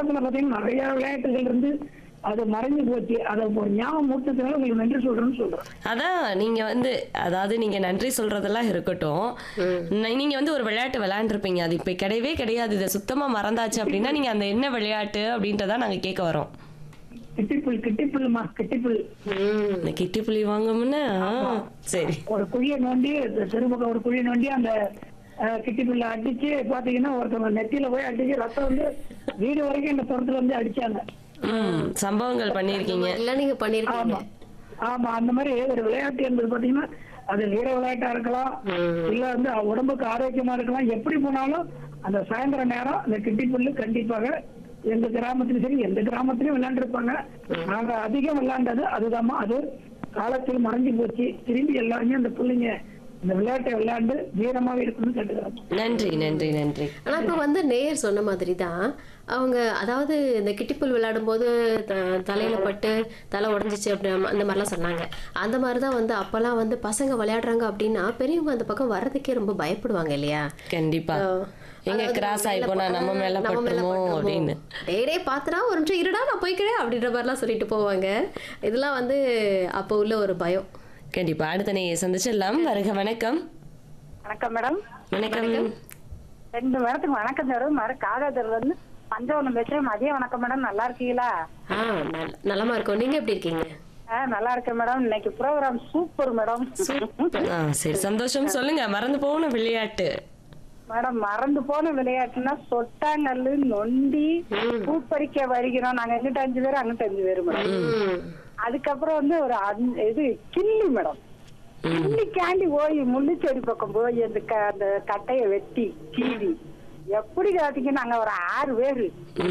காலத்துல பாத்தீங்கன்னா நிறைய விளையாட்டுகள் இருந்து அது மறைஞ்சு போச்சு அதை ஒரு ஞாபகம் மூட்டத்தினால உங்களுக்கு நன்றி சொல்றேன்னு சொல்றேன் அதான் நீங்க வந்து அதாவது நீங்க நன்றி சொல்றதெல்லாம் இருக்கட்டும் ந- நீங்க வந்து ஒரு விளையாட்டு விளையாண்டுருப்பீங்க அது இப்ப கிடையவே கிடையாது இதை சுத்தமா மறந்தாச்சு அப்படின்னா நீங்க அந்த என்ன விளையாட்டு அப்படின்றத நாங்க கேட்க வரோம் கிட்டிப்புல் கிட்டிப்புல்மா கிட்டிப்புல் ம். இந்த கிட்டி புள்ளி வாங்கமுன்னா சரி ஒரு குழியை நோண்டி தெருப்பக்கம் ஒரு குழியை நோண்டி அந்த அஹ், கிட்டிப்புல்ல அடிச்சு பாத்தீங்கன்னா ஒருத்தவங்க நெத்தியில போய் அடிச்சு ரத்தம் வந்து வீடு வரைக்கும் இந்த தோட்டத்துல வந்து அடிச்சாங்க ம் சம்பவங்கள் பண்ணியிருக்கீங்க எல்லாம் நீங்க பண்ணிருக்கீங்க ஆமா ஆமா அந்த மாதிரி ஒரு விளையாட்டு என்பது பாத்தீங்கன்னா அது வீர விளையாட்டா இருக்கலாம் இல்ல வந்து உடம்புக்கு ஆரோக்கியமா இருக்கலாம் எப்படி போனாலும் அந்த சாயந்தர நேரம் அந்த கிட்டிப்புல்லு கண்டிப்பாக எங்க கிராமத்திலும் சரி எந்த கிராமத்திலயும் விளையாண்டுருப்பாங்க நாங்க அதிகம் விளையாண்டது அதுதாம்மா அது காலத்தில் மறைஞ்சு போச்சு திரும்பி எல்லாருமே அந்த பிள்ளைங்க இந்த விளையாட்டை விளையாண்டு வீரமாக இருக்கணும்னு கேட்டுக்கிறோம் நன்றி நன்றி நன்றி ஆனா இப்ப வந்து நேயர் சொன்ன மாதிரி தான் அவங்க அதாவது இந்த கிட்டிப்புல் விளையாடும் போது த- தலையில பட்டு தலை உடைஞ்சிச்சு அப்படி அந்த மாதிரிலாம் சொன்னாங்க அந்த மாதிரி தான் வந்து அப்பெல்லாம் வந்து பசங்க விளையாடுறாங்க அப்படின்னா பெரியவங்க அந்த பக்கம் வர்றதுக்கே ரொம்ப பயப்படுவாங்க இல்லையா கண்டிப்பா எங்க அதாவது கிராஸ் ஆகி மேல போனா ப- நம்ம மேல நம்ம மேல பட்டுமோ பட்டுருமோ. அப்படின்னு டேய் டேய் பாத்துடா ஒரு நிமிஷம் இருடா நான் போய்க்கிறேன் அப்படின்ற மாதிரிலாம் சொல்லிட்டு போவாங்க இதெல்லாம் வந்து அப்போ உள்ள ஒரு பயம் கண்டிப்பா அடுத்த நீங்க சந்திச்சிடலாம் வருக வணக்கம் வணக்கம் மேடம் வணக்கம் ரெண்டு நேரத்துக்கு வணக்கம் தரும் மறு காகாதர்ல இருந்து பஞ்சவனம் பேசுறேன் மதியம் வணக்கம் மேடம் நல்லா இருக்கீங்களா ஆ நல்- நலமா இருக்கும் நீங்க எப்படி இருக்கீங்க ஆ நல்லா இருக்கேன் மேடம் இன்னைக்கு ப்ரோக்ராம் சூப்பர் மேடம் ஆ சரி சந்தோஷம் சொல்லுங்க மறந்து போன விளையாட்டு மேடம் மறந்து போன விளையாட்டுனா சொட்டாங்கல்லு நொண்டி பூப்பறிக்க வருகிறோம் நாங்க எங்கிட்ட அஞ்சு பேர் அங்கிட்ட அஞ்சு பேர் மேடம் ம். அதுக்கப்புறம் வந்து ஒரு அஞ்சு- இது கிள்ளி மேடம் கிள்ளிக்காண்டி போய் முள்ளுச்செடி பக்கம் போய் அந்த க- அந்த கட்டைய வெட்டி கீறி எப்படி காத்தீங்கன்னா நாங்க ஒரு ஆறு பேரு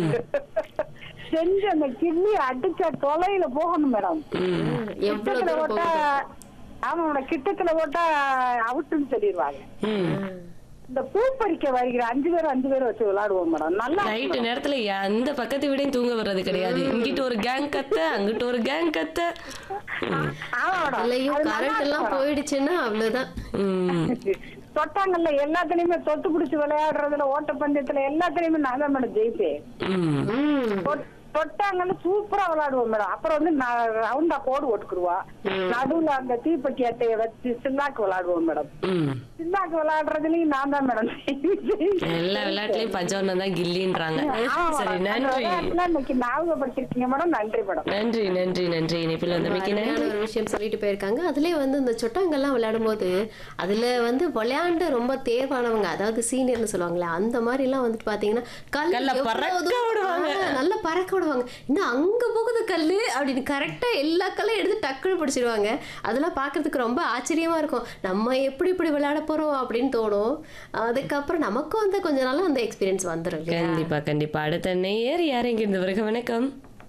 செஞ்சு அந்த கிள்ளி அடிச்ச தொலையில போகணும் மேடம் எவ்வளவு கிட்டத்துல தூரம் போட்டா போகுது ஆமா மேடம் கிட்டத்துல போட்டா அவுட்டுன்னு சொல்லிடுவாங்க ம் இந்த பூ பறிக்க வருகிற அஞ்சு பேர் அஞ்சு பேர் வச்சு விளையாடுவோம் மேடம் நல்லா நைட்டு நேரத்துல எந்த பக்கத்து வீடையும் தூங்க வர்றது கிடையாது இங்கிட்டு ஒரு கேங் கத்த அங்கிட்டு ஒரு கேங் கத்த ஆமா மேடம் அதுலயும் அது நல்லா கரண்ட் எல்லாம் இருக்கும். போயிடுச்சுன்னா அவ்வளவுதான் ம் தொட்டாங்கல்ல எல்லாத்துலயுமே தொட்டு பிடிச்சு விளையாடுறதுல ஓட்டப்பந்தயத்துல எல்லாத்துலயுமே நான் தான் மேடம் ஜெயிப்பேன் ம் ம். தொட்- தொட்டாங்கல்ல சூப்பரா விளையாடுவோம் மேடம் அப்புறம் வந்து நான் ரவுண்டா கோடு ஓட்டுக்குருவா நடுவுல அந்த தீப்பெட்டி அட்டையை வச்சு சில்லாக்கு விளையாடுவோம் மேடம் ம் சில்லாக்கு விளையாடுறதுலயும் நான் தான் மேடம் எல்லா விளையாட்டுலயும் பஞ்சவர்ணம் தான் கில்லின்றாங்க சரி நன்றி இன்னைக்கு ஞாபகப்படுத்திருக்கீங்க மேடம் நன்றி மேடம் நன்றி நன்றி நன்றி இணைப்பில் வந்தமைக்கு அருமையான நன்றி ஒரு விஷயம் சொல்லிட்டு போயிருக்காங்க அதுலயே வந்து இந்த சொட்டாங்கெல்லாம் விளையாடும் போது அதுல வந்து விளையாண்டு ரொம்ப தேர்வானவங்க அதாவது சீனியர்னு சொல்லுவாங்களே அந்த மாதிரி எல்லாம் வந்துட்டு பாத்தீங்கன்னா கல் கல்ல எவ்வளவு பறக்க தூரம் விடுவாங்க. ஆ, நல்லா பறக்க விடுவாங்க இன்னும் அங்க போகுது கல்லு அப்படின்னு கரெக்டா எல்லா கல்லையும் எடுத்து டக்குன்னு பிடிச்சிருவாங்க அதெல்லாம் பார்க்கிறதுக்கு ரொம்ப ஆச்சரியமா இருக்கும் நம்ம எப்படி இப்படி விளையாட போறோம் அப்படின்னு தோணும் அதுக்கப்புறம் நமக்கும் வந்து கொஞ்ச நாள் அந்த எக்ஸ்பீரியன்ஸ் வந்துடும் இல்லையா கண்டிப்பா கண்டிப்பா அடுத்த நேயர் யார் இங்கிருந்து வருக வணக்கம்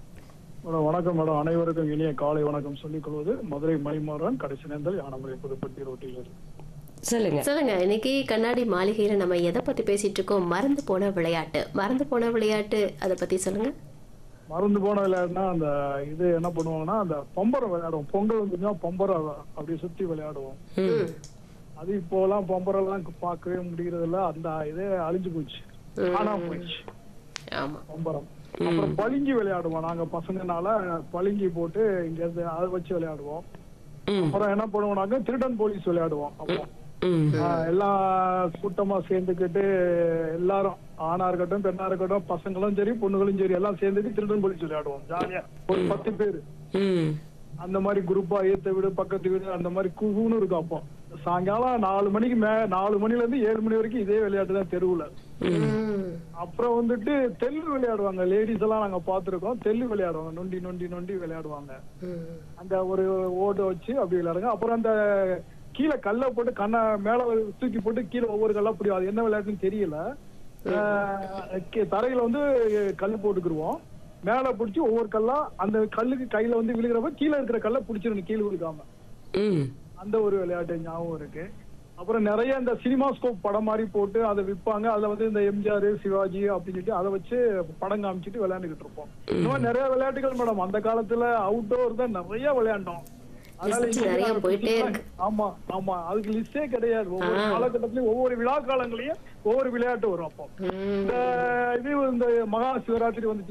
மேடம் வணக்கம் மேடம் அனைவருக்கும் இனிய காலை வணக்கம் சொல்லிக் கொள்வது மதுரை மணிமாறன் கடைசி நேர்ந்தல் யானமலை புதுப்பட்டி ரோட்டில் சொல்லுங்க சொல்லுங்க இன்னைக்கு கண்ணாடி மாளிகையில நம்ம எதை பத்தி பேசிட்டு இருக்கோம் மறந்து போன விளையாட்டு மறந்து போன விளையாட்டு அதை பத்தி சொல்லுங்க மறந்து போன விளையாடுனா அந்த இது என்ன பண்ணுவாங்கன்னா அந்த பம்பரம் விளையாடுவோம் பொங்கல் வந்துச்சுன்னா பம்பரம் அப்படி சுத்தி விளையாடுவோம் ம் அது இப்போலாம் பம்பரம் எல்லாம் பார்க்கவே முடியறது இல்ல அந்த இதே அழிஞ்சு போச்சு ஆனா போயிடுச்சு ஆமா பம்பரம் அப்புறம் பளிங்கி விளையாடுவோம் நாங்க பசங்கனால பளிங்கி போட்டு இங்க இருந்து அதை வச்சு விளையாடுவோம் ம் அப்புறம் என்ன பண்ணுவோம்னாக்க திருடன் போலீஸ் விளையாடுவோம் அப்போ ம் ஆஹ் எல்லாம் கூட்டமா சேர்ந்துக்கிட்டு எல்லாரும் ஆணா இருக்கட்டும் பெண்ணா இருக்கட்டும் பசங்களும் சரி பொண்ணுங்களும் சரி எல்லாம் சேர்ந்துட்டு திருடன் போலீஸ் விளையாடுவோம் ஜாலியா ஒரு பத்து பேரு ம் அந்த மாதிரி குரூப்பா ஏத்த வீடு பக்கத்து வீடு அந்த மாதிரி குகுன்னு இருக்கும் அப்போ சாயங்காலம் நாலு மணிக்கு மே நாலு மணில இருந்து ஏழு மணி வரைக்கும் இதே விளையாட்டு தான் தெருவுல ம். அப்புறம் வந்துட்டு தெல்லு விளையாடுவாங்க லேடிஸ் எல்லாம் நாங்க பாத்துருக்கோம் தெல்லு விளையாடுவாங்க நொண்டி நொண்டி நொண்டி விளையாடுவாங்க ம். அந்த ஒரு ஓடு வச்சு அப்படி விளையாடுங்க அப்புறம் அந்த கீழே கல்ல போட்டு கண்ணை மேல தூக்கி போட்டு கீழே ஒவ்வொரு கல்லா பிடிக்கும் அது என்ன விளையாட்டுன்னு தெரியல ஆஹ் கீ- தரையில வந்து கல் போட்டுக்கிருவோம் மேல பிடிச்சி ஒவ்வொரு கல்லா அந்த கல்லுக்கு கையில வந்து விழுகிறப்ப கீழே இருக்கிற கல்லை பிடிச்சிடணும் கீழே விழுக்காம ம் அந்த ஒரு விளையாட்டு ஞாபகம் இருக்கு அப்புறம் நிறைய இந்த சினிமா ஸ்கோப் படம் மாதிரி போட்டு அதை விற்பாங்க அதுல வந்து இந்த எம்ஜிஆர் சிவாஜி அப்படின்னு சொல்லிட்டு அதை வச்சு படம் காமிச்சிட்டு விளையாண்டுகிட்டு இருப்போம் இன்னும் நிறைய விளையாட்டுகள் மேடம் அந்த காலத்துல அவுட்டோர் தான் நிறைய விளையாண்டோம் அதனால List இன்னைக்கு நிறைய நாங்க போயிட்டே புதுசா- இருக்கு. ஆமா ஆமா அதுக்கு லிஸ்டே கிடையாது ஒவ்வொரு காலகட்டத்திலயும் ஒவ்வொரு விழா காலங்களையும் ஒவ்வொரு விளையாட்டு வரும் அப்போ இந்த இது இந்த மகா சிவராத்திரி வந்து